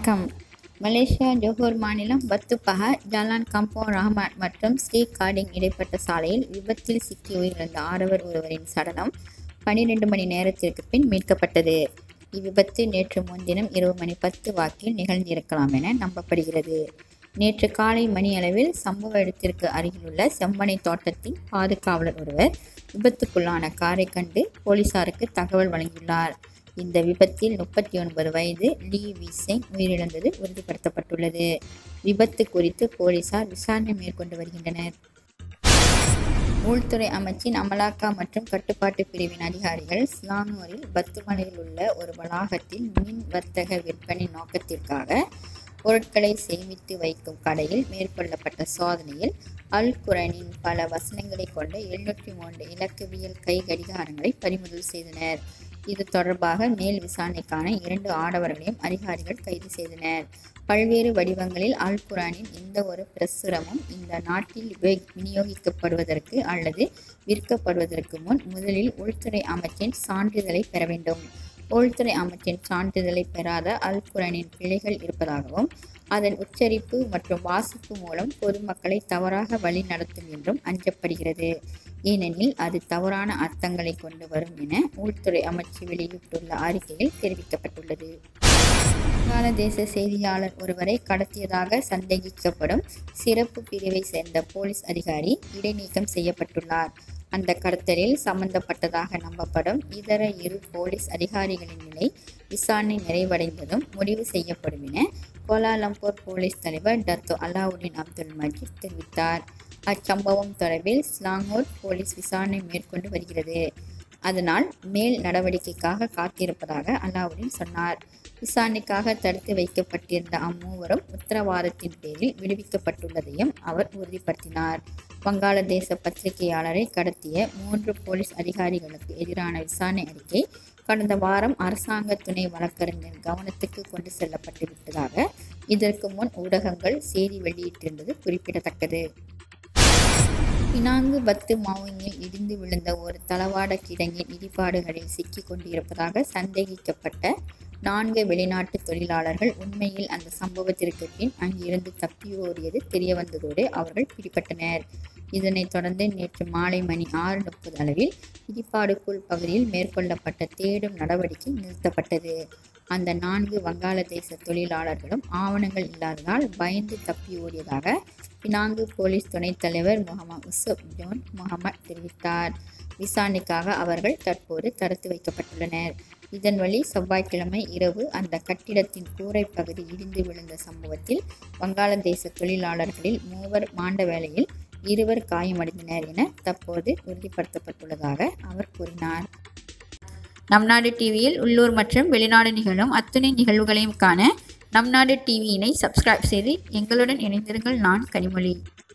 வணக்கம் Malaysia Johor மாநிலம் பத்துப்பஹா ஜலான் கம்போ ரஹ்மான் மற்றும் ஸ்ரீ கார்டிங் இடைப்பட்ட சாலையில் விபத்தில் சிக்கி உயிரிழந்த ஆடவர் ஒருவரின் சடலம் பனிரெண்டு மணி நேரத்திற்கு பின் மீட்கப்பட்டது இவ்விபத்து நேற்று முன்தினம் இரவு மணி பத்து வாக்கில் நிகழ்ந்திருக்கலாம் என நம்பப்படுகிறது நேற்று காலை மணி அளவில் சம்பவ இடத்திற்கு அருகிலுள்ள செம்மனை தோட்டத்தின் பாதுகாவலர் ஒருவர் விபத்துக்குள்ளான காரை கண்டு போலீசாருக்கு தகவல் வழங்கியுள்ளார் இந்த விபத்தில் முப்பத்தி ஒன்பது வயது லீ விசெங் உயிரிழந்தது உறுதிப்படுத்தப்பட்டுள்ளது விபத்து குறித்து போலீசார் விசாரணை மேற்கொண்டு வருகின்றனர் உள்துறை அமைச்சின் அமலாக்கா மற்றும் கட்டுப்பாட்டு பிரிவின் அதிகாரிகள் ஸ்லாங்கூரில் பத்துமலையில் உள்ள ஒரு வளாகத்தில் மின் வர்த்தக விற்பனை நோக்கத்திற்காக பொருட்களை சேமித்து வைக்கும் கடையில் மேற்கொள்ளப்பட்ட சோதனையில் அல் குரனின் பல வசனங்களை கொண்ட எழுநூற்றி மூன்று இலக்கவியல் கை கடிகாரங்களை பறிமுதல் செய்தனர் இது தொடர்பாக மேல் விசாரணைக்கான இரண்டு ஆடவர்களையும் அதிகாரிகள் கைது செய்தனர் பல்வேறு வடிவங்களில் அல் குரானின் எந்த ஒரு பிரசுரமும் இந்த நாட்டில் வி- விநியோகிக்கப்படுவதற்கு அல்லது விற்கப்படுவதற்கு முன் முதலில் உள்துறை அமைச்சின் சான்றிதழை பெற வேண்டும் உள்துறை அமைச்சின் சான்றிதழை பெறாத அல் குரானின் பிழைகள் இருப்பதாகவும் அதன் உச்சரிப்பு மற்றும் வாசிப்பு மூலம் பொதுமக்களை தவறாக வழி நடத்தும் என்றும் அஞ்சப்படுகிறது ஏனெனில் அது தவறான அர்த்தங்களை கொண்டு வரும் என உள்துறை அமைச்சு வெளியிட்டுள்ள அறிக்கையில் தெரிவிக்கப்பட்டுள்ளது வங்காளதேச செய்தியாளர் ஒருவரை கடத்தியதாக சந்தேகிக்கப்படும் சிறப்பு பிரிவை சேர்ந்த போலீஸ் அதிகாரி இடைநீக்கம் செய்யப்பட்டுள்ளார் அந்த கடத்தலில் சம்பந்தப்பட்டதாக நம்பப்படும் இதர இரு போலீஸ் அதிகாரிகளின் நிலை விசாரணை நிறைவடைந்ததும் முடிவு செய்யப்படும் என கோலாலம்பூர் போலீஸ் தலைவர் டத்தோ அலாவுதீன் அப்துல் மஜீத் தெரிவித்தார் அச்சம்பவம் தொடர்பில் ஸ்லாங்கூர் போலீஸ் விசாரணை மேற்கொண்டு வருகிறது அதனால் மேல் நடவடிக்கைக்காக காத்திருப்பதாக அலாவுதீன் சொன்னார் விசாரணைக்காக தடுத்து வைக்கப்பட்டிருந்த அம்மூவரும் உத்தரவாதத்தின் பேரில் விடுவிக்கப்பட்டுள்ளதையும் அவர் உறுதிப்படுத்தினார் வங்காளதேச பத்திரிகையாளரை கடத்திய மூன்று போலீஸ் அதிகாரிகளுக்கு எதிரான விசாரணை அறிக்கை கடந்த வாரம் அரசாங்க துணை வழக்கறிஞர் கவனத்துக்கு கொண்டு செல்லப்பட்டு விட்டதாக இதற்கு முன் ஊடகங்கள் செய்தி வெளியிட்டிருந்தது குறிப்பிடத்தக்கது பினாங்கு பத்து மாவுங்கில் இடிந்து விழுந்த ஒரு தளவாட கிடங்கின் இடிபாடுகளில் சிக்கிக் கொண்டிருப்பதாக சந்தேகிக்கப்பட்ட நான்கு வெளிநாட்டு தொழிலாளர்கள் உண்மையில் அந்த சம்பவத்திற்கு பின் அங்கிருந்து தப்பியோடியது தெரியவந்ததோடு அவர்கள் பிடிபட்டனர் இதனைத் தொடர்ந்து நேற்று மாலை மணி ஆறு முப்பது அளவில் இடிபாடுக்குள் பகுதியில் மேற்கொள்ளப்பட்ட தேடும் நடவடிக்கை நிறுத்தப்பட்டது அந்த நான்கு வங்காளதேச தொழிலாளர்களும் ஆவணங்கள் இல்லாததால் பயந்து தப்பி ஓடியதாக பினாங்கு போலீஸ் துணைத் தலைவர் முகமது உசப் ஜோன் முகமது தெரிவித்தார் விசாரணைக்காக அவர்கள் தற்போது தடுத்து வைக்கப்பட்டுள்ளனர் இதன் வழி செவ்வாய்க்கிழமை இரவு அந்த கட்டிடத்தின் கூரை பகுதி இடிந்து விழுந்த சம்பவத்தில் வங்காளதேச தொழிலாளர்களில் மூவர் மாண்ட வேளையில் இருவர் காயமடைந்தனர் என தற்போது உறுதிப்படுத்தப்பட்டுள்ளதாக அவர் கூறினார் நம் நாடு டிவியில் உள்ளூர் மற்றும் வெளிநாடு நிகழும் அத்துணை நிகழ்வுகளையும் காண நம் நாடு டிவியினை சப்ஸ்கிரைப் செய்து எங்களுடன் இணைந்திருங்கள் நான் கனிமொழி